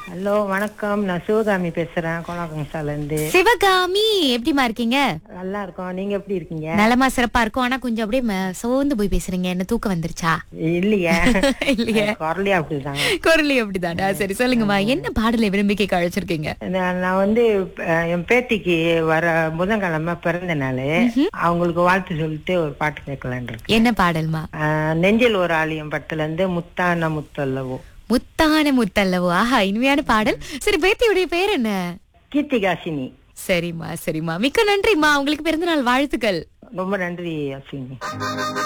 hello வணக்கம் நான் சிவகாமி பேசுறேன் கோலாகங்சால இருந்து சிவகாமி எப்படிமா இருக்கீங்க நல்லா இருக்கோம் நீங்க எப்படி இருக்கீங்க நலமா சிறப்பா இருக்கும் ஆனா கொஞ்சம் அப்படியே ம- சோர்ந்து போய் பேசுறீங்க என்ன தூக்கம் வந்துருச்சா இல்லையே இல்லையே குரலே அப்படிதாங்க குரலி அப்படிதான்டா சரி சொல்லுங்கம்மா என்ன பாடலை விரும்பி கேட்க அழைச்சிருக்கீங்க நான் நான் வந்து அஹ், என் பேத்திக்கு வர புதன்கிழமை பிறந்த நாள் அவங்களுக்கு வாழ்த்து சொல்லிட்டு ஒரு பாட்டு கேட்கலான் இருக்கேன் என்ன பாடல்மா அஹ், நெஞ்சில் ஒரு ஆலயம் படத்துல இருந்து முத்தான முத்தல்லவோ முத்தான முத்தல்லவோ ஆஹா இனிமையான பாடல் சரி பேத்தியுடைய பேர் என்ன கீர்த்திகாசினி சரிம்மா சரிம்மா மிக்க நன்றிம்மா உங்களுக்கு பிறந்த நாள் வாழ்த்துக்கள் ரொம்ப நன்றி அஸ்வினி